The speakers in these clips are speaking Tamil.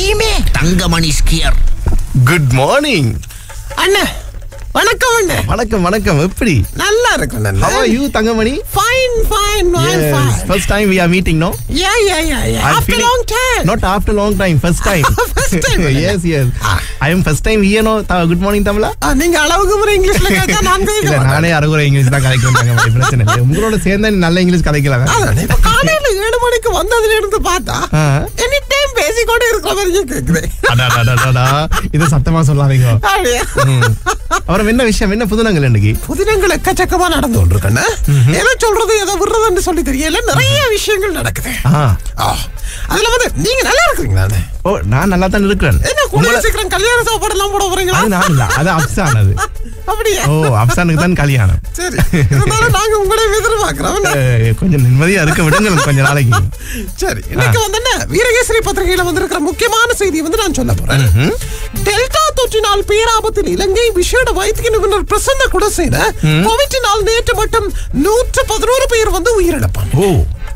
தெரியுமே தங்கமணி ஸ்கியர் குட் மார்னிங் அண்ணா வணக்கம் அண்ணா வணக்கம் வணக்கம் எப்படி நல்லா இருக்கும் How are you Thangamani fine fine Yes, fine first time we are meeting no yeah yeah yeah yeah I'm after feeling- long time not after long time first time First time, yes yes I am first time here no த- good morning தமிழா நீங்க அளவுக்கு முறை இங்கிலீஷ்ல கேட்டா நான் கேட்க இல்ல மாட்டேன். நானே அரைகுறை இங்கிலீஷ் தான் கலைக்கிறேன் தங்கமணி பிரச்சனை இல்லை உங்களோட சேர்ந்தா நீ நல்ல இங்கிலீஷ் கலைக்கலாம் அதான், இப்ப காலையில ஏழு மணிக்கு வந்ததுல இருந்து பார்த்தா ஆ. எனி டைம் பேசிக்கொண்டே இருக்கிற மாதிரியே கேக்குது அடடடடடா. இது சத்தமா சொல்லாதீங்க அப்படியா? ம். அப்புறம் என்ன விஷயம் என்ன புதுனங்கள் இன்னைக்கு புதினங்கள் எக்கச்சக்கமா நடந்து கொண்டிருக்கண்ணா எதை சொல்றது எதை விடுறதுன்னு சொல்லி தெரியல நிறைய விஷயங்கள் நடக்குது ஆ ஆ, அதுல வந்து நீங்க நல்லா இருக்கிறீங்களா அண்ணே? ஓ நான் நல்லா தான் இருக்கிறேன் என்ன கூட சீக்கிரம் கல்யாண சாப்பாடு எல்லாம் போட போறீங்களா அது நான் இல்ல அது அப்சான் அது அப்படியா ஓ அப்சானுக்கு தான் கல்யாணம் சரி இருந்தாலும் நாங்க உங்களை எதிர்பார்க்கிறோம் அஹ், கொஞ்சம் நிம்மதியா இருக்க விடுங்க கொஞ்ச நாளைக்கு சரி இன்னைக்கு வந்து என்ன வீரகேசரி பத்திரிகையில வந்திருக்கிற முக்கியமான செய்தி வந்து நான் சொல்ல போறேன் டெல்டா தொற்றினால் பேராபத்தில் இலங்கை விசேட வைத்திய நிபுணர் பிரசன்ன குடசேன கோவிட்டினால் நேற்று மட்டும் நூற்று பதினோரு பேர் வந்து உயிரிழப்பாங்க ஓ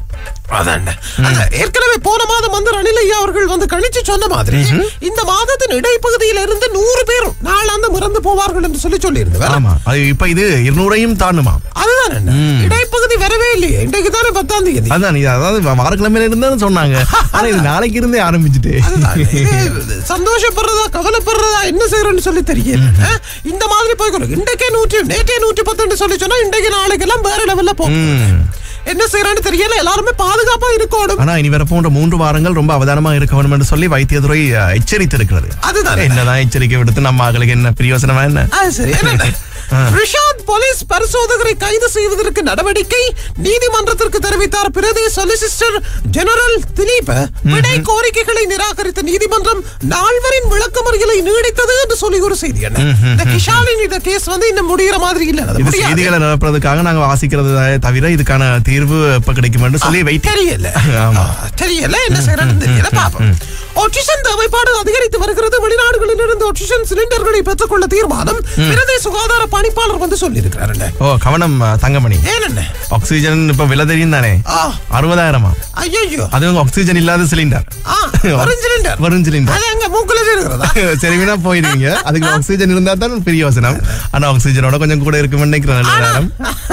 அதான் அந்த ஏற்கனவே போன மாதம் வந்து ரணிலையா அவர்கள் வந்து கணிச்சு சொன்ன மாதிரி இந்த மாதத்தின் இடைப்பகுதியில இருந்து நூறு பேர் நாளாந்து மறந்து போவார்கள் என்று சொல்லி சொல்லி ஆமா அது இப்ப இது இருநூறையும் தாண்டுமா அதுதான் என்ன இடைப்பகுதி வரவே இல்லையே இன்றைக்கு தானே பத்தாம் தேதி அதான் இது அதாவது வாரக்கிழமையில இருந்தாலும் சொன்னாங்க ஆனா இது நாளைக்கு இருந்தே ஆரம்பிச்சுட்டு அதுதான். இது சந்தோஷப்படுறதா கவலைப்படுறதா என்ன செய்யறோம்னு சொல்லி தெரியல அஹ், இந்த மாதிரி போய்க்கணும் இன்றைக்கே நூற்றி நேற்றே நூற்றி பத்துன்னு சொல்லி சொன்னா இன்றைக்கு நாளைக்கு எல்லாம் வேற லெவல்ல போகும் என்ன செய்யறான்னு தெரியல எல்லாருமே பாதுகாப்பா இருக்கணும் ஆனா இனி வர போன்ற மூன்று வாரங்கள் ரொம்ப அவதானமா இருக்க வேண்டும் என்று சொல்லி வைத்தியத்துறை அஹ், எச்சரித்திருக்கிறது அதுதான் என்னதான் எச்சரிக்கை விடுத்து நம்ம ஆகளுக்கு என்ன பிரயோசனமா என்ன அது சரி என்னண்ணே? ரிஷாத் போலீஸ் பரிசோதகரை கைது செய்வதற்கு நடவடிக்கை நீதிமன்றத்திற்கு தெரிவித்தார் பிரதி சொலிசிஸ்டர் ஜெனரல் திலீப் விடை கோரிக்கைகளை நிராகரித்த நீதிமன்றம் நால்வரின் விளக்கமறியலை நீடித்தது என்று சொல்லி ஒரு செய்தி என்ன இந்த கிஷாலின் இந்த கேஸ் வந்து இன்னும் முடிகிற மாதிரி இல்ல அது இது முடியாது. செய்திகளை நிரப்புறதுக்காக நாங்க வாசிக்கிறது தவிர இதுக்கான தீர்வு எப்ப கிடைக்கும் என்று சொல்லி வெயிட் தெரியல ஆமா. ஆ, தெரியல என்ன செய்யறன்னு தெரியல பாப்போம் ஆக்சிஜன் தேவைப்பாடு அதிகரித்து வருகிறது வெளிநாடுகளில் இருந்து ஆக்சிஜன் சிலிண்டர்களை பெற்றுக்கொள்ள தீர்மானம் பிரதேச சுகாதார பணிப்பாளர் வந்து சொல்லி இருக்கிறாருல்ல ஓ கவனம் அஹ், தங்கமணி ஏனென்ன ஆக்சிஜன் இப்ப விலை தெரியும் தானே ஆ அறுபதாயிரமா ஐயோ அது ஆக்சிஜன் இல்லாத சிலிண்டர் ஆ வரும் சிலிண்டர் வரும் சிலிண்டர் அது எங்க மூக்குல இருக்கிறதா சரி வீணா போயிருவீங்க அதுக்கு ஆக்சிஜன் இருந்தா தான் பெரிய யோசனம் ஆனா ஆக்சிஜனோட கொஞ்சம் கூட இருக்கும்னு நினைக்கிறேன் நல்ல நேரம்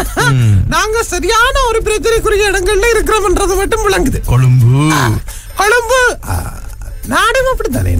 நாங்க சரியான ஒரு பிரச்சனைக்குரிய இடங்கள்ல இருக்கிறோம்ன்றது மட்டும் விளங்குது கொழும்பு கொழும்பு ஆ, நாடும் அப்படித்தானே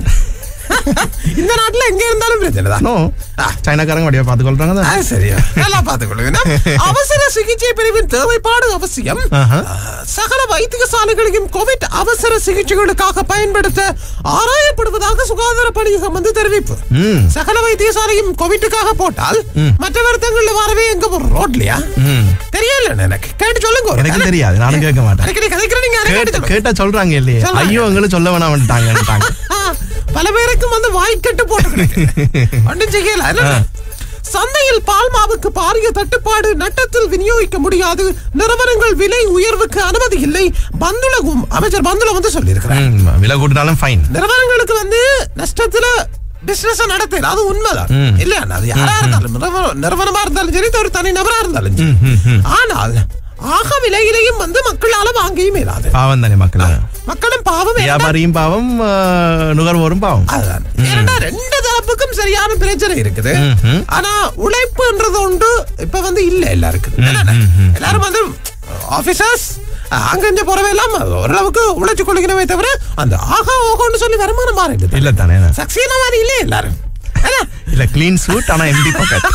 இந்த நாட்டுல எங்க இருந்தாலும் பிரச்சனை தான் நோ சைனாக்காரங்க வடிவா பாத்துக்கொள்றாங்க தான் அது சரியா நல்லா பார்த்துக்கொள்ளுங்க அவசர சிகிச்சை பிரிவின் தேவைப்பாடு அவசியம் ஆஹா. சகல வைத்தியசாலைகளையும் கோவிட் அவசர சிகிச்சைகளுக்காக பயன்படுத்த ஆராயப்படுவதாக சுகாதார பணியகம் வந்து தெரிவிப்பு ம். சகல வைத்தியசாலையும் கோவிட்டுக்காக போட்டால் மற்ற வருத்தங்கள்ல வரவே எங்க போறோம் ரோட்லயா ம். தெரியல எனக்கு கேட்டு சொல்லுங்க ஒரு எனக்கு கதை. தெரியாது நானும் கேட்க மாட்டேன் அடிக்கடி கதைக்கிறேன் நீங்க அதை கேட்டு கேட்ட- சொல்லுங்க. கேட்டா சொல்றாங்க இல்லையே சொல்றாங்க. ஐயோ எங்களும் சொல்ல வேணாம்ட்டாங்க ஆ, பல பேருக்கும் வந்து வாய்க்கட்டு போட்டு ஒன்றும் செய்யல என்ன? சந்தையில் பால் மாவுக்கு பாரிய தட்டுப்பாடு நட்டத்தில் விநியோகிக்க முடியாது நிறுவனங்கள் விலை உயர்வுக்கு அனுமதி இல்லை பந்துலகும் அமைச்சர் பந்துல வந்து சொல்லியிருக்கிறார் விலை கூட்டினாலும் ஃபைன் நிறுவனங்களுக்கு வந்து நஷ்டத்துல பிசினஸ் நடத்தல அது உண்மைதான் இல்ல அது யாரா இருந்தாலும் நிறுவனம் நிறுவனமா இருந்தாலும் சரி ஒரு தனி நபரா இருந்தாலும் சரி ஆனால் ஆக விலையிலையும் வந்து மக்களால வாங்கியும் இயலாது பாவம் தானே மக்கள் மக்களும் பாவம் ஏன்னா- வியாபாரியும் பாவம் அஹ், நுகர்வோரும் பாவம் அதுதான் ஏன்னா ரெண்டு தரப்புக்கும் சரியான பிரச்சனை இருக்குது ம்ஹும். ஆனா உழைப்புன்றது உண்டு இப்ப வந்து இல்ல எல்லாருக்கும் என்னண்ணே? எல்லாரும் வந்து ஆபீசர்ஸ் அங்க இங்க போறவே இல்லாம ஓரளவுக்கு உழைச்சு கொள்ளிக்கணுமே தவிர அந்த ஆகா ஓகோன்னு சொல்லி வருமானம் மாறிடுது இல்ல தானே சக்சீனா மாதிரி இல்லையே எல்லாரும் என்ன? இல்ல கிளீன் சூட் ஆனா எம்டி பாக்கெட்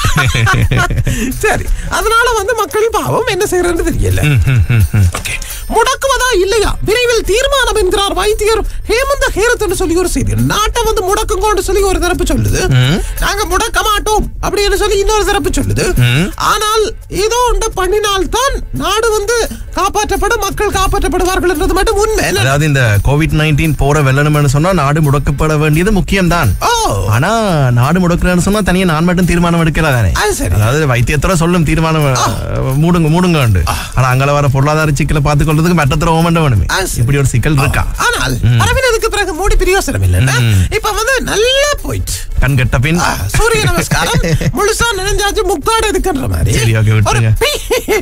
சரி அதனால வந்து மக்கள் பாவம் என்ன செய்யறன்னு தெரியல ஓகே முடக்குவதா இல்லையா விரைவில் தீர்மானம் என்கிறார் வைத்தியர் ஹேமந்த ஹேரத் சொல்லி ஒரு செய்தி நாட்டை வந்து முடக்குங்கோன்னு சொல்லி ஒரு தரப்பு சொல்லுது நாங்க முடக்க மாட்டோம் அப்படின்னு சொல்லி இன்னொரு தரப்பு சொல்லுது ஆனால் ஏதோ ஒன்று பண்ணினால்தான் நாடு வந்து காப்பாற்றப்படும் மக்கள் காப்பாற்றப்படுவார்கள் என்றது மட்டும் உண்மை என்ன? அதாவது இந்த கோவிட் நைன்டீன் போற வெல்லணும்னு சொன்னா நாடு முடக்கப்பட வேண்டியது முக்கியம்தான் ஓ ஆனா நாடு முடக்கிறேன்னு சொன்னா தனியா நான் மட்டும் தீர்மானம் எடுக்கல தானே அது சரி அதாவது வைத்தியத்துறை சொல்லும் தீர்மானம் அஹ், மூடுங்க மூடுங்க உண்டு ஆனா அங்கல வர பொருளாதார சிக்கலை பார்த்து கொள்றதுக்கு மெட்டத்துறை ஓமண்ட வேணுமே அது சரி. இப்படி ஒரு சிக்கல் இருக்கா ஆனால் அரவிந்ததுக்கு பிறகு மூடி பிரயோசனம் இல்லைன்னா இப்ப வந்து நல்லா போயிட்டு கண் கெட்ட பின் ஆ, சூரிய நமஸ்காரம் முழுசா நினைஞ்சாச்சு முக்காடு எடுக்கின்ற மாதிரி சரி, okay, விட்டுருங்க.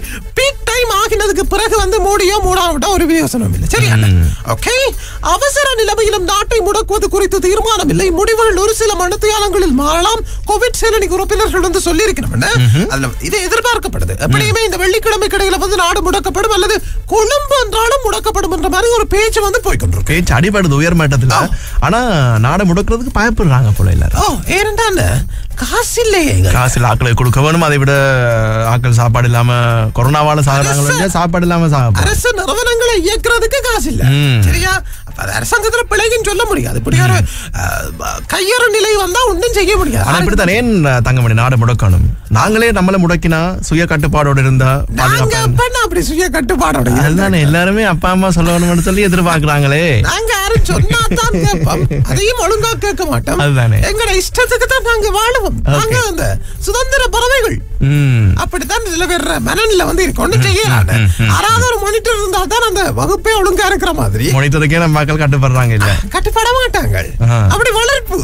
பீக் டைம் ஆகினதுக்கு பிறகு வந்து மூடியோ மூடாவிட்டோ ஒரு பிரயோசனம் இல்லை சரியா ஓகே அவசர நிலைமையிலும் நாட்டை முடக்குவது குறித்து தீர்மானம் இல்லை முடிவுகள் ஒரு சில மனுத்தியாலங்களில் மாறலாம் கோவிட் சேனனி உறுப்பினர்கள் வந்து சொல்லியிருக்கிறோம் அதுல இது எதிர்பார்க்கப்படுது எப்படியுமே இந்த வெள்ளிக்கிழமை கடையில வந்து நாடு முடக்கப்படும் அல்லது கொழும்பு என்றாலும் முடக்கப்படும் என்ற மாதிரி ஒரு பேச்சு வந்து போய்கொண்டிருக்கு பேச்சு அடிபடுது உயர் மட்டத்துல ஆனா நாடை முடக்கிறதுக்கு பயப்படுறாங்க போல எல்லாரும் ஓ ஏனென்றால் காசு இல்லையே எங்க. காசில் ஆக்களை கொடுக்க வேணும் அதை விட ஆக்கள் சாப்பாடு இல்லாம கொரோனாவால சாகுறாங்களோ இல்லையா சாப்பாடு இல்லாம சாப்பிடும் அரசு நிறுவனங்களை இயக்குறதுக்கு காசு இல்ல ம். சரியா அப்ப அது அரசாங்கத்துல பிழைன்னு சொல்ல முடியாது இப்படி ஒரு அஹ், கையறு நிலை வந்தா ஒன்றும் செய்ய ஆனா முடியாது இப்படித்தான் ஏன் தங்கமணி நாடு முடக்கணும் நாங்களே நம்மள முடக்கினா சுய கட்டுப்பாடோட இருந்தா நாங்க பாதுகாப்பா அப்ப அப்படி சுய கட்டுப்பாடோட அதுதானே எல்லாருமே அப்பா அம்மா சொல்லணும்னு சொல்லி எதிர்பார்க்கறாங்களே நாங்க யாரும் சொன்னா தான் கேட்போம் அதையும் ஒழுங்கா கேட்க மாட்டோம் அதுதானே. எங்கட இஷ்டத்துக்கு தான் நாங்க வாழுவோம் நாங்க அந்த சுதந்திர பறவைகள் ம் அப்படித்தான் சில பேர் மனநில வந்து இருக்கு ஒண்ணும் செய்யலாம் யாராவது ஒரு மானிட்டர் இருந்தா தான் அந்த வகுப்பே ஒழுங்கா இருக்கிற மாதிரி மொழித்ததுக்கே நம்ம மக்கள் கட்டுப்படுறாங்க இல்ல கட்டுப்பட மாட்டாங்க ஆ. அப்படி வளர்ப்பு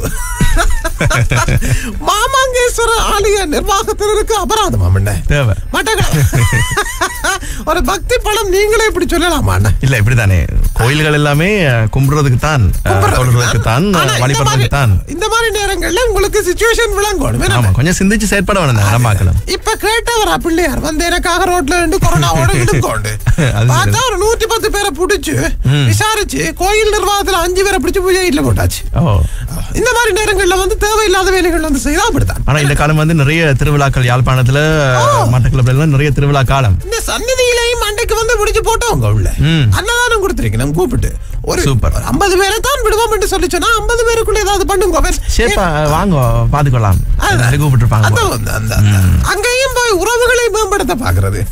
மாமாங்கேஸ்வர ஆலய நிர்வாகத்தினருக்கு அபராதம் அண்ணே தேவை மாட்டாங்க ஒரு பக்தி படம் நீங்களே இப்படி சொல்லலாமா அண்ணே இல்ல இப்படித்தானே கோயில்கள் எல்லாமே அஹ், கும்பிடுறதுக்கு தான் தொழுறதுக்கு தான் ஆனா இந்த வழிபடுறதுக்கு மாதிரி- தான் இந்த மாதிரி நேரங்கள்ல உங்களுக்கு சிச்சுவேஷன் விளங்கணும் என்ன? ஆமா கொஞ்சம் சிந்திச்சு செயற்பட வேணும் நம்ம மக்களும் இப்ப கேட்டவரா பிள்ளையார் வந்து எனக்காக ரோட்ல இருந்து கொரோனாவோட இடுக்கோண்டு அது பார்த்தா ஒரு நூத்தி பத்து பேரை புடிச்சு விசாரிச்சு கோயில் நிர்வாகத்துல அஞ்சு பேரை பிடிச்சு பூஜை இல்ல போட்டாச்சு ஓ இந்த மாதிரி நேரங்கள்ல வந்து தேவையில்லாத வேலைகள் வந்து செய்தா அப்படித்தான் ஆனா இந்த காலம் வந்து நிறைய திருவிழாக்கள் யாழ்ப்பாணத்துல மட்டக்களப்புல எல்லாம் நிறைய திருவிழா காலம் இந்த சந்நிதியிலையும் அன்னைக்கு வந்து முடிச்சு போட்டவங்க உள்ள ம். அன்னதானம் கொடுத்துருக்கணும் கூப்பிட்டு ஒரு சூப்பர். ஐம்பது பேரை தான் விடுவோம் என்று சொல்லி சொன்னா ஐம்பது பேருக்குள்ள ஏதாவது பண்ணுங்க சரிப்பா வாங்க பாத்துக்கலாம் அதான். கூப்பிட்டு இருப்பாங்க அந்த போல. அந்த- அந்த- அந்த- அங்கேயும் போய் உறவுகளை மேம்படுத்த பாக்குறது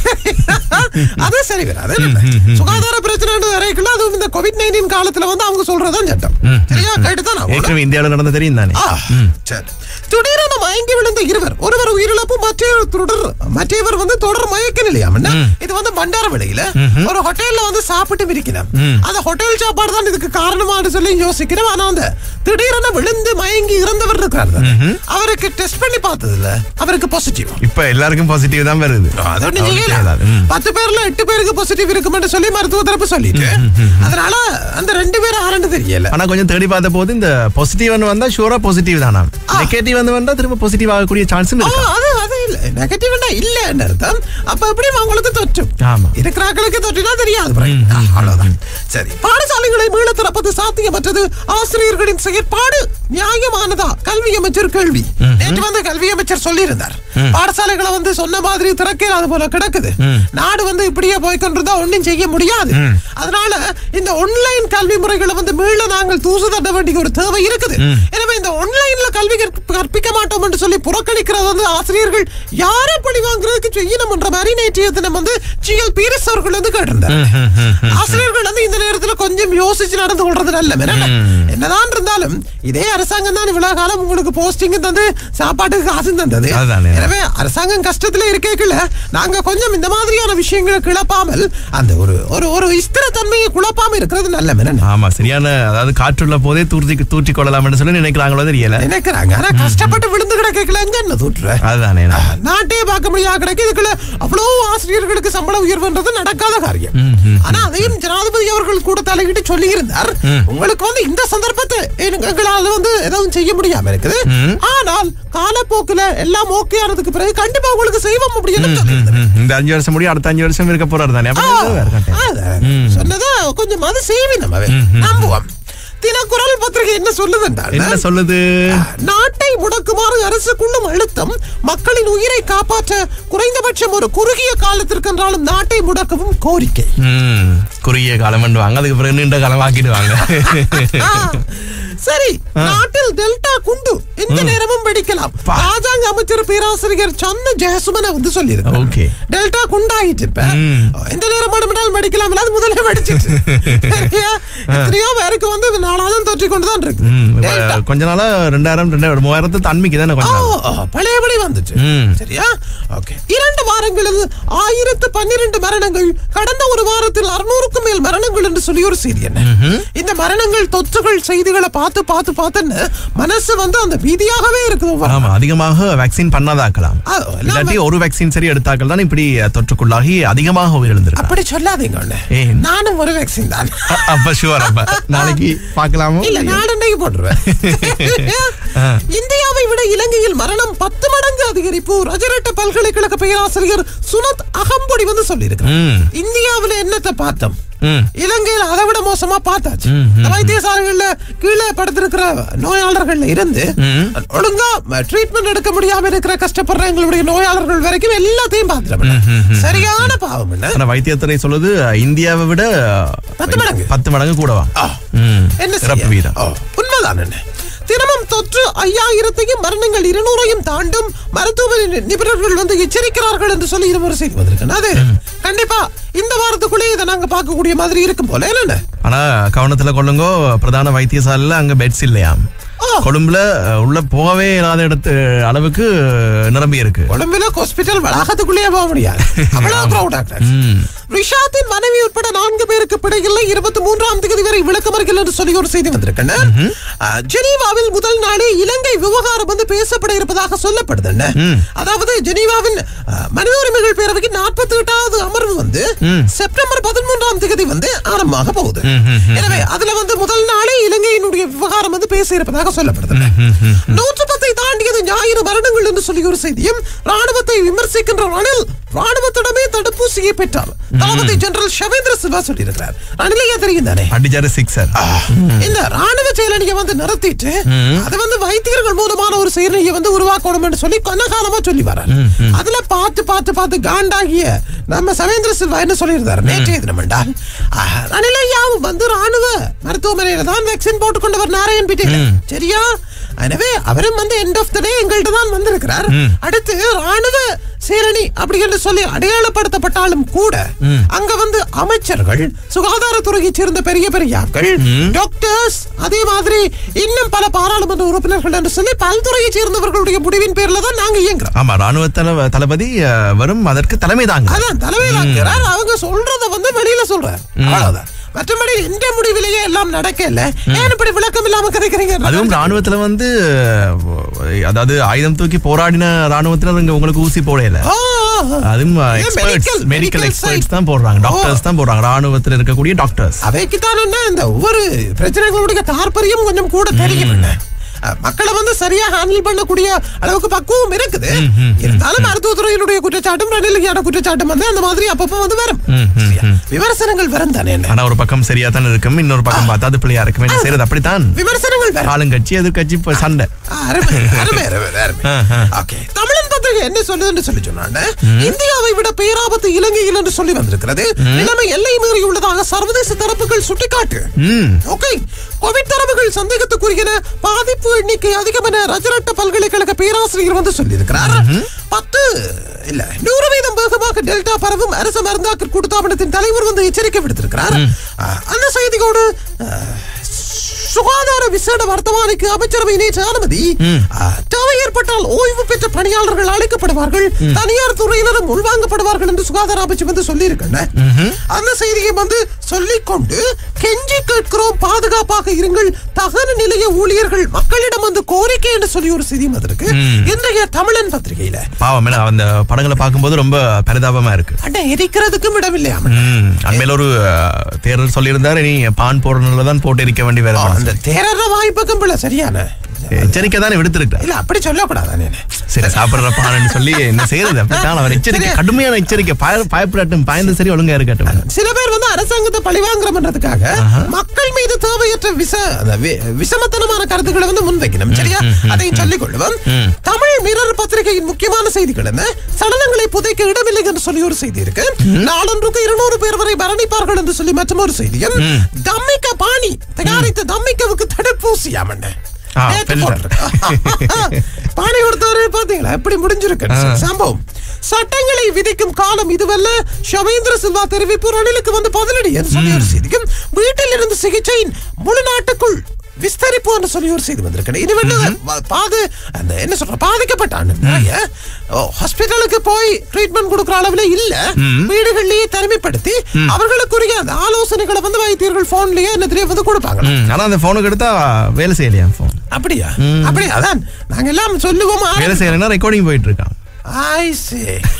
அது சரி வராது சுகாதார பிரச்சனை வரைக்கும் அதுவும் இந்த கோவிட் நைன்டீன் காலத்துல வந்து அவங்க சொல்றதுதான் சட்டம் சரியா கேட்டுதான் ஆகணும். ஏற்கனவே இந்தியாவில் நடந்த தெரியும் தானே ஆ, சரி. திடீரென மயங்கி விழுந்த இருவர் ஒருவர் உயிரிழப்பு மற்றவர் தொடர் மற்றவர் வந்து தொடர் மயக்க நிலையாம் என்ன? இது வந்து பண்டார விலையில ஒரு ஹோட்டல்ல வந்து சாப்பிட்டு இருக்கணும் அந்த ஹோட்டல் சாப்பாடு தான் இதுக்கு காரணமானு சொல்லி யோசிக்கிறோம் ஆனா அந்த திடீரென விழுந்து மயங்கி இறந்தவர் இருக்காரு அவருக்கு டெஸ்ட் பண்ணி பார்த்ததுல அவருக்கு பாசிட்டிவ் இப்ப எல்லாருக்கும் பாசிட்டிவ் தான் வருது அது ஒண்ணும் அவருக்கு செய்யல. செய்யலாது. ம். பத்து பேர்ல எட்டு பேருக்கு பாசிட்டிவ் இருக்குமென்னு சொல்லி மருத்துவ தரப்பு சொல்லிட்டு அதனால அந்த ரெண்டு பேரும் ஆரண்டு தெரியல ஆனா கொஞ்சம் தேடி பார்த்த போது இந்த பாசிட்டிவ் வந்தா ஷூரா பாசிட்டிவ் தானா நெகட்டிவ் வந்து வந்தா திரும்ப பாசிட்டிவ் ஆகக்கூடிய சான்ஸும் ஆ, இருக்கு அது அது இல்ல நெகட்டிவ்னா இல்லன்னு அர்த்தம் அப்ப எப்படி உங்களுக்கு தொற்றும் ஆமா. இருக்கிறாங்களுக்கு தொற்றினா தெரியாது பிறகு. ஆ, அவ்வளவுதான் சரி பாடசாலைகளை மீள திறப்பது சாத்தியமற்றது ஆசிரியர்களின் செயற்பாடு நியாயமானதா கல்வி அமைச்சர் கேள்வி நேற்று வந்து கல்வி அமைச்சர் சொல்லியிருந்தார் பாடசாலைகளை வந்து சொன்ன மாதிரி திறக்கிறாது போல கிடக்குது நாடு வந்து இப்படியே போய்கொண்டிருந்தா ஒண்ணும் செய்ய முடியாது அதனால இந்த ஆன்லைன் கல்வி முறைகளை வந்து மீள நாங்கள் தூசு தட்ட வேண்டிய ஒரு தேவை இருக்குது எனவே இந்த ஆன்லைன்ல கல்வி கற்ப- கற்பிக்க மாட்டோம் என்று சொல்லி புறக்கணிக்கிறது வந்து ஆசிரியர்கள் யாரை பழி வாங்குறதுக்கு செய்யணும் என்ற மாதிரி நேற்றைய தினம் வந்து ஜிஎல் பீரிஸ் அவர்கள் வந்து கேட்டிருந்தார் ஆசிரியர்கள் வந்து இந்த நேரத்துல கொஞ்சம் யோசிச்சு நடந்து கொள்றது நல்ல மிரட்டல். என்னதான் இருந்தாலும் இதே அரசாங்கம் தான் இவ்வளவு காலம் உங்களுக்கு போஸ்டிங் தந்து சாப்பாட்டுக்கு காசு தந்தது அதுதானே. எனவே அரசாங்கம் கஷ்டத்துல இருக்கேக்குள்ள நாங்க கொஞ்சம் இந்த மாதிரியான விஷயங்களை கிளப்பாமல் அந்த ஒரு ஒரு ஒரு ஸ்திரத்தன்மையை குழப்பாம இருக்கிறது நல்ல மிரட்டல். ஆமா சரியான அதாவது காற்றுள்ள போதே தூர்த்தி தூற்றி கொள்ளலாம்னு சொல்லி நினைக்கிறாங்களோ தெரியல நினைக்கிறாங்க ஆனா கஷ்டப்பட்டு விழுந்து கிடக்கல எங்க என்ன தூட்டுற அதுதானே நாட்டே பார்க்க முடியாத கிடக்கு இதுக்குள்ள அவ்வளவு ஆசிரியர்களுக்கு சம்பள உயர்வுன்றது நடக்காத காரியம் ஆனா அதையும் ஜனாதிபதி அவர்கள் கூட தலையிட்டு சொல்லி இருந்தார் உங்களுக்கு வந்து இந்த சந்தர்ப்பத்தை எங்க- எங்களால வந்து எதுவும் செய்ய முடியாம இருக்குது ஆனால் காலப்போக்குல எல்லாம் ஓகே ஆனதுக்கு பிறகு கண்டிப்பா உங்களுக்கு செய்வோம் அப்படின்னு சொல்லியிருந்தார். ம், இந்த அஞ்சு வருஷம் முடியும் அடுத்த அஞ்சு வருஷம் இருக்க போறாரு தானே அப்ப இது வேற கட்டம். அதான். சொன்னதா கொஞ்சம் அது செய்வி நம்ம நம்புவோம் தினக்குரல் பத்திரிகை என்ன சொல்லுதுன்றால் என்ன சொல்லுது நாட்டை முடக்குமாறு அரசுக்குள்ளும் அழுத்தம் மக்களின் உயிரை காப்பாற்ற குறைந்தபட்சம் ஒரு குறுகிய காலத்திற்கு என்றாலும் நாட்டை முடக்கவும் கோரிக்கை ம், குறுகிய காலம் பண்ணுவாங்க அதுக்கு பிறகு நீண்ட காலம் ஆக்கிடுவாங்க ஆ, சரி நாட்டில் டெல்டா குண்டு எந்த நேரமும் வெடிக்கலாம் பா. ராஜாங்க அமைச்சர் பேராசிரியர் சந்த ஜெயசுமன வந்து சொல்லியிருக்காரு Okay. டெல்டா குண்டாயிட்டு இப்ப ம். எந்த நேரம் வேணும்னாலும் வெடிக்கலாம் அது முதல்ல வெடிச்சிட்டு சரியா? எத்தனையோ பேருக்கு வந்து இது நாளாதான் தொற்றி கொண்டுதான் இருக்கு ம், இப்ப டெல்டா கொஞ்ச நாளா ரெண்டாயிரம் ரெண்டாயிரம் மூவாயிரத்து தன்மைக்கு தானே கொஞ்ச நாள் ஓ, ஓ, பழையபடி வந்துச்சு ம். சரியா ஓகே இரண்டு வாரங்களில் ஆயிரத்து பன்னிரண்டு மரணங்கள் கடந்த ஒரு வாரத்தில் அறுநூறுக்கும் மேல் மரணங்கள் என்று சொல்லி ஒரு செய்தி என்ன இந்த மரணங்கள் தொற்றுகள் செய்திகளை பார்த்து பார்த்து பார்த்துன்னு மனசு வந்து அந்த பீதியாகவே இருக்குது ஆமா அதிகமாக வேக்சின் பண்ணாதாக்கலாம் ஆ, எல்லாம் இல்லாட்டி ஒரு வேக்சின் சரி எடுத்தாக்கள் தான் இப்படி தொற்றுக்குள்ளாகி அதிகமாக உயிரிழந்திருக்காங்க அப்படி சொல்லாதீங்க அண்ணே. ஏன்? நானும் ஒரு வேக்சின் தான் அ- அப்ப ஷுவர் அப்ப நாளைக்கு பார்க்கலாமோ இல்ல நாடண்டைக்கு போட்டுருவேன் இந்தியாவை விட இலங்கையில் மரணம் பத்து மடங்கு அதிகரிப்பு ரஜரட்ட பல்கலைக்கழக பேராசிரியர் சுனத் அகம்பொடி வந்து சொல்லியிருக்கிறார் ம். இந்தியாவுல என்னத்தை பார்த்தோம் ம். இலங்கையில் அதை விட மோசமா பார்த்தாச்சு இந்த வைத்தியசாலைகள்ல கீழே படுத்திருக்கிற நோயாளர்கள்ல இருந்து ஒழுங்கா ட்ரீட்மெண்ட் எடுக்க முடியாம இருக்கிற கஷ்டப்படுற எங்களுடைய நோயாளர்கள் வரைக்கும் எல்லாத்தையும் பார்த்துட்டோம் சரியான பாவம் என்ன ஆனா வைத்தியத்துறை சொல்லுது இந்தியாவை விட பத்து மடங்கு. பத்து மடங்கு கூடவா ஆ. ம். என்ன இறப்பு செய்ய? வீதம் ஓ, உண்மைதான் என்ன தினமும் தொற்று ஐயாயிரத்தையும் மரணங்கள் இருநூறையும் தாண்டும் மருத்துவ நி- நிபுணர்கள் வந்து எச்சரிக்கிறார்கள் என்று சொல்லி இது ஒரு செய்தி வந்திருக்கு அது கண்டிப்பா இந்த வாரத்துக்குள்ளே இதை நாங்க பார்க்கக்கூடிய மாதிரி இருக்கும் போல என்னென்ன ஆனா கவனத்துல கொள்ளுங்கோ பிரதான வைத்தியசாலையில அங்க பெட்ஸ் இல்லையாம் ஓ. கொழும்புல அஹ், உள்ள போகவே இல்லாத இடத்து அளவுக்கு நிரம்பி இருக்கு கொழும்புல ஹாஸ்பிட்டல் வளாகத்துக்குள்ளேயே போக முடியாது அவ்வளவு crowd டாக்டர் ம். ரிஷாத்தின் மனைவி உட்பட நான்கு பேருக்கு பிடையில் இருபத்தி மூன்றாம் தேதி வரை விளக்கமறிக்கல் என்று சொல்லி ஒரு செய்தி வந்திருக்குன்னு அஹ், ஜெனீவாவில் முதல் நாளே இலங்கை விவகாரம் வந்து பேசப்பட இருப்பதாக சொல்லப்படுது என்ன? அதாவது ஜெனீவாவின் அஹ், மனித உரிமைகள் பேரவைக்கு நாற்பத்தி எட்டாவது அமர்வு வந்து செப்டம்பர் பதிமூன்றாம் தேதி வந்து ஆரம்பமாக போகுது எனவே அதுல வந்து முதல் நாளே இலங்கையினுடைய விவகாரம் வந்து பேச இருப்பதாக சொல்லப்படுது நூற்று பத்தை தாண்டியது ஞாயிறு மரணங்கள் என்று சொல்லி ஒரு செய்தியும் ராணுவத்தை விமர்சிக்கின்ற ரணில் ராணுவத்திடமே தடுப்பூசியை பெற்றார் தளபதி ஜெனரல் ஷவேந்திர சில்வா சொல்லியிருக்கிறார் ரணிலையே தெரியும் தானே அடிச்சாரு சிக்ஸர் இந்த ராணுவ செயலணியை வந்து நிறுத்திட்டு அது வந்து வைத்தியர்கள் மூலமான ஒரு செயலணியை வந்து உருவாக்கணும் என்று சொல்லி கொஞ்ச காலமா சொல்லி வர்றார் அதுல பார்த்து பார்த்து பார்த்து காண்டாகிய நம்ம சவேந்திர சில்வா என்ன சொல்லியிருந்தார் நேற்றைய தினம் என்றால் ஆஹ், ரணிலையாவும் வந்து ராணுவ மருத்துவமனையில தான் வேக்சின் போட்டுக் கொண்டவர் நாராயண் பிட்டேல சரியா எனவே அவரும் வந்து எண்ட் ஆஃப் த டே எங்கள்கிட்ட தான் வந்திருக்கிறார் அடுத்து ராணுவ சேரணி அப்படி என்று சொல்லி அடையாளப்படுத்தப்பட்டாலும் கூட அங்க வந்து அமைச்சர்கள் சுகாதாரத்துறையைச் சேர்ந்த பெரிய பெரிய ஆட்கள் டாக்டர்ஸ் அதே மாதிரி இன்னும் பல பாராளுமன்ற உறுப்பினர்கள் என்று சொல்லி பல்துறையைச் சேர்ந்தவர்களுடைய முடிவின் பேர்ல தான் நாங்க இயங்குறோம் ஆமா ராணுவ தல- தளபதி அஹ், வரும் அதற்கு தலைமை தாங்க அதான் தலைமையிலாக்கிறார் அவங்க சொல்றத வந்து வெளியில சொல்றார் அவ்வளவுதான் மற்றபடி இந்த முடிவிலேயே எல்லாம் நடக்கல ஏன் இப்படி விளக்கம் இல்லாம கதைக்கிறீங்க அதுவும் ராணுவத்துல வந்து அஹ், அதாவது ஆயுதம் தூக்கி போராடின ராணுவத்தினர் இங்க உங்களுக்கு ஊசி போடல ஆ, ஆ, ஆ. அதுவும் ஏன் experts medical- medical medical experts side? தான் போடுறாங்க டாக்டர்ஸ் தான் போடுறாங்க ராணுவத்தில் இருக்கக்கூடிய டாக்டர்ஸ் அவைக்குத்தான் என்ன இந்த ஒவ்வொரு பிரச்சனைகளுடைய தாற்பயம் கொஞ்சம் கூட தெரியும் என்ன அஹ், மக்களை வந்து சரியா ஹேண்டில் பண்ணக்கூடிய அளவுக்கு பக்குவம் இருக்குது இருந்தாலும் மருத்துவத்துறையினுடைய குற்றச்சாட்டும் ரணிலுக்கான குற்றச்சாட்டும் வந்து அந்த மாதிரி அப்பப்போ வந்து வரும் சரியா? விமர்சனங்கள் வரும் தானே என்ன ஆனா ஒரு பக்கம் சரியா தான் இருக்கும் இன்னொரு பக்கம் பார்த்தா அது பிள்ளையா இருக்கும் என்ன செய்யறது அப்படித்தான் விமர்சனங்கள் வரும் ஆளுங்கட்சி எதிர்கட்சி இப்ப சண்டை ஆ, அருமை, அருமை, அருமை, அருமை. ஆ, ஆ. Okay. தமிழன் பத்திரிகை என்ன சொல்லுதுன்னு சொல்லி சொன்னாங்க இந்தியாவை விட பேராபத்து இலங்கையில் என்று சொல்லி வந்திருக்கிறது நிலைமை எல்லை மீறி உள்ளதாக சர்வதேச தரப்புகள் சுட்டிக்காட்டு ம் ஓகே கோவிட் தரவுகள் சந்தேகத்துக்குரியன பாதிப்பு எண்ணிக்கை அதிகம் என ரஜரட்ட பல்கலைக்கழக பேராசிரியர் வந்து சொல்லியிருக்கிறார் பத்து இல்ல நூறு வீதம் வேகமாக டெல்டா பரவும் அரசு மருந்தாக்கு கூட்டுத்தாபனத்தின் தலைவர் வந்து எச்சரிக்கை விடுத்திருக்கிறார் அஹ், அந்த செய்தியோடு அஹ், சுகாதார விசேட வர்த்தமானிக்கு அமைச்சரவை நேற்று அனுமதி அஹ், தேவை ஏற்பட்டால் ஓய்வு பெற்ற பணியாளர்கள் அழைக்கப்படுவார்கள் தனியார் துறையினரும் உள்வாங்கப்படுவார்கள் என்று சுகாதார அமைச்சு வந்து சொல்லியிருக்கேன் அந்த செய்தியை வந்து சொல்லிக்கொண்டு கெஞ்சி கேட்கிறோம் பாதுகாப்பாக இருங்கள் தகன நிலைய ஊழியர்கள் மக்களிடம் வந்து கோரிக்கை என்று சொல்லி ஒரு செய்தி வந்திருக்கு இன்றைய தமிழன் பத்திரிகையில பாவம் என்ன அந்த படங்களை பார்க்கும்போது ரொம்ப பரிதாபமா இருக்கு அண்ணா எரிக்கிறதுக்கும் இடமில்லையா ம் அண்மையில ஒரு அஹ், தேரர் சொல்லியிருந்தாரு நீ பான் போடுறதுல தான் போட்டு இருக்க வேண்டி வேற அந்த தேரற வாய்ப்புக்கும் பிள்ளை சரியான எச்சரிக்கை தானே விடுத்திருக்க இல்ல அப்படி சொல்லக்கூடாது சரி சாப்பிடுற பானன்னு சொல்லி என்ன செய்யறது அப்படித்தான் அவர் எச்சரிக்கை சரி. கடுமையான எச்சரிக்கை பய- பயப்படட்டும் பயந்து சரி ஒழுங்கா இருக்கட்டும் சில பேர் வந்து அரசாங்கத்தை பழிவாங்குறோம்ன்றதுக்காக மக்கள் மீது தேவையற்ற விச அந்த வி- விஷமத்தனமான கருத்துக்களை வந்து முன்வைக்கணும் சரியா அதையும் சொல்லிக் கொள்ளுவோம் தமிழ் மிரர் பத்திரிகையின் முக்கியமான செய்திகள் என்ன சடலங்களை புதைக்க இடமில்லை என்று சொல்லி ஒரு செய்தி இருக்கு நாளொன்றுக்கு இருநூறு பேர் வரை மரணிப்பார்கள் என்று சொல்லி மற்றும் ஒரு செய்தியும் தம்மிக்க பாணி தயாரித்த தம்மிக்கவுக்கு தடுப்பூசியாமண்ண ஆ, நேத்து பெருசா. போட்டிருக்கு. பானை கொடுத்தவரு பாத்தீங்களா எப்படி முடிஞ்சிருக்கு சம்பவம் சட்டங்களை விதிக்கும் காலம் இதுவல்ல ஷவேந்திர சில்வா தெரிவிப்பு ரணிலுக்கு வந்து பதிலடி என்று சொல்லி ஒரு செய்திக்கும் வீட்டில் இருந்து சிகிச்சையின் முழு நாட்டுக்குள் விஸ்தரிப்பு என்று சொல்லி ஒரு செய்தி வந்திருக்கு இது வந்து வ- பாது அந்த என்ன சொல்ற பாதிக்கப்பட்ட ஆண்டு ஹாஸ்பிட்டலுக்கு போய் ட்ரீட்மெண்ட் கொடுக்குற அளவுல இல்ல வீடுகள்லயே தனிமைப்படுத்தி அவர்களுக்குரிய அந்த ஆலோசனைகளை வந்து வைத்தியர்கள் போன்லயே என்னத்திலேயே வந்து கொடுப்பாங்க ம், ஆனா அந்த போனுக்கு எடுத்தா வேலை செய்யலையா போன் அப்படியா அப்படியா அதான் நாங்க எல்லாம் சொல்லுவோம் வேலை செய்யலைன்னா ரெக்கார்டிங் போயிட்டு இருக்கான் ஐ சே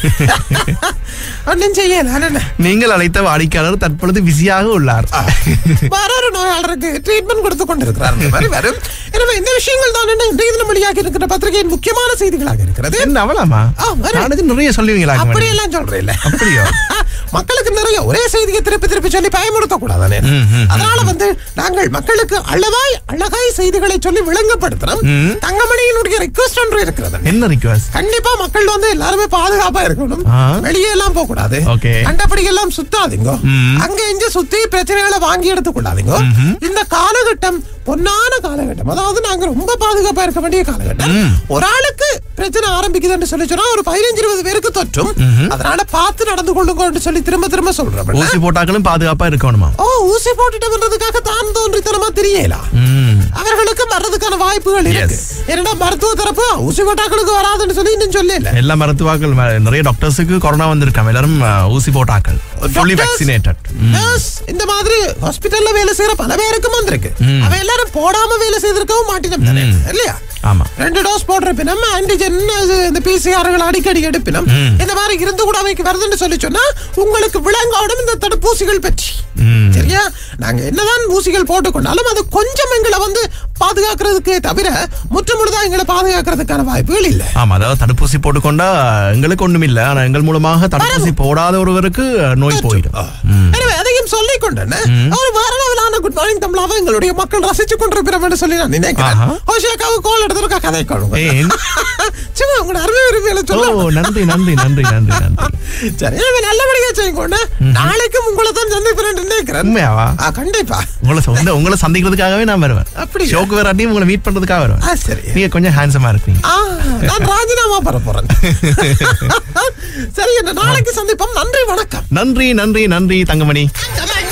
ஒன்றும் செய்யல என்ன நீங்கள் அழைத்த வாடிக்கையாளர் தற்பொழுது பிஸியாக உள்ளார் வேறொரு நோயாளருக்கு ட்ரீட்மெண்ட் கொடுத்து கொண்டிருக்கிறார் அந்த மாதிரி வரும் எனவே இந்த விஷயங்கள் தான் என்ன இன்றைய தினம் வெளியாக இருக்கிற பத்திரிகையின் முக்கியமான செய்திகளாக இருக்கிறது என்ன அவலாமா ஆ, வரும். நானது நிறைய சொல்லுவீங்களா அப்படி எல்லாம் சொல்றேன் அப்படியா? மக்களுக்கு நிறைய ஒரே செய்தியை திருப்பி திருப்பி சொல்லி பயமுறுத்த கூடாதானே அதனால வந்து நாங்கள் மக்களுக்கு அளவாய் அழகாய் செய்திகளை சொல்லி விளங்கப்படுத்தணும் தங்கமணியினுடைய ரிக்வஸ்ட் ஒன்று இருக்கிறது என்ன ரிக்வஸ்ட் கண்டிப்பா மக்கள் வந்து எல்லாருமே பாதுகாப்பா இருக்கணும் ஆ. வெளியே எல்லாம் போக கூடாது Okay. கண்டபடி எல்லாம் சுத்தாதீங்க அங்க இங்க சுத்தி பிரச்சனைகளை வாங்கி எடுத்துக் கொள்ளாதீங்க இந்த காலகட்டம் பொன்னான காலகட்டம் அதாவது நாங்க ரொம்ப பாதுகாப்பா இருக்க வேண்டிய காலகட்டம் ஒரு ஆளுக்கு பிரச்சனை ஆரம்பிக்குதுன்னு சொல்லி சொன்னா ஒரு பதினஞ்சு இருபது பேருக்கு தொற்றும் அதனால பார்த்து நடந்து கொள்ளுங்கன்னு சொல்லி திரும்ப திரும்ப சொல்றேன் ஊசி போட்டாக்களும் பாதுகாப்பா இருக்கணுமா ஓ ஊசி போட்டுட்டு வர்றதுக்காக தான் தோன்றித்தனமா தெரியலாம் ம். அவர்களுக்கு வர்றதுக்கான வாய்ப்புகள் இருக்கு Yes. ஏன்னா மருத்துவ தரப்பு ஊசி போட்டாக்களுக்கு வராதுன்னு சொல்லி இன்னும் சொல்லல எல்லா மருத்துவாக்கள் ம- நிறைய டாக்டர்ஸுக்கு கொரோனா வந்திருக்காங்க எல்லாரும் அ, ஊசி போட்டாக்கள் ஃபுல்லி Doctors, வேக்சினேட்டட் nurse, இந்த மாதிரி ஹாஸ்பிட்டல்ல வேலை செய்யற பல பேருக்கும் வந்திருக்கு அவ எல்லாரும் போடாம வேலை செய்திருக்கவும் மாட்டினோம் தானே இல்லையா ஆமா ரெண்டு டோஸ் போடுற பின்னம் ஆன்டிஜென் இந்த பிசிஆர்கள் அடிக்கடி எடுப்பினம் இந்த மாதிரி இருந்து கூட அவைக்கு வருதுன்னு சொல்லி சொன்னா உங்களுக்கு விளங்காடும் இந்த தடுப்பூசிகள் பற்றி ம். சரியா நாங்க என்னதான் ஊசிகள் போட்டுக்கொண்டாலும் அது கொஞ்சம் எங்களை வந்து பாதுகாக்கிறதுக்கு தவிர முற்றுமுழுதா எங்களை பாதுகாக்கிறதுக்கான வாய்ப்புகள் இல்லை ஆமா அதாவது தடுப்பூசி போட்டுக்கொண்டா எங்களுக்கு ஒண்ணும் இல்ல ஆனா எங்கள் மூலமாக தடுப்பூசி போடாத ஒருவருக்கு நோய் போயிடும் ம். எனவே அதையும் சொல்லிக் கொண்டேன் ஒரு வேற லெவலான குட் மார்னிங் தமிழாவை எங்களுடைய மக்கள் ரசிச்சு கொண்டிருக்கிறோம் என்று சொல்லி நான் நினைக்கிறேன் ஆஹா. ஓஷியாக்காவு கோல் எடுத்துருக்கா கதை கொள்ளுங்க ஏன்? சும்மா உங்களோட அருமை விரும்பியில ஓ சொல்ல நன்றி நன்றி நன்றி நன்றி நன்றி சரி எனவே நல்லபடியா செய்யுங்க நாளைக்கும் உங்களை தான் சந்திப்பேன் நினைக்கிறேன் உண்மையாவா ஆ, கண்டிப்பா உங்களை சொந்த உங்களை சந்திக்கிறதுக்காகவே நான் வருவேன் அப்படியா? ஷோக்கு வேறாட்டியும் உங்களை மீட் பண்றதுக்காக வருவேன் ஆ, சரி நீங்க கொஞ்சம் ஹேண்ட்ஸமா இருப்பீங்க ஆ, நான் ராஜினாமா பெற போறேன் சரி என்ன நாளைக்கு சந்திப்போம் நன்றி வணக்கம் நன்றி நன்றி நன்றி தங்கமணி தங்கமணி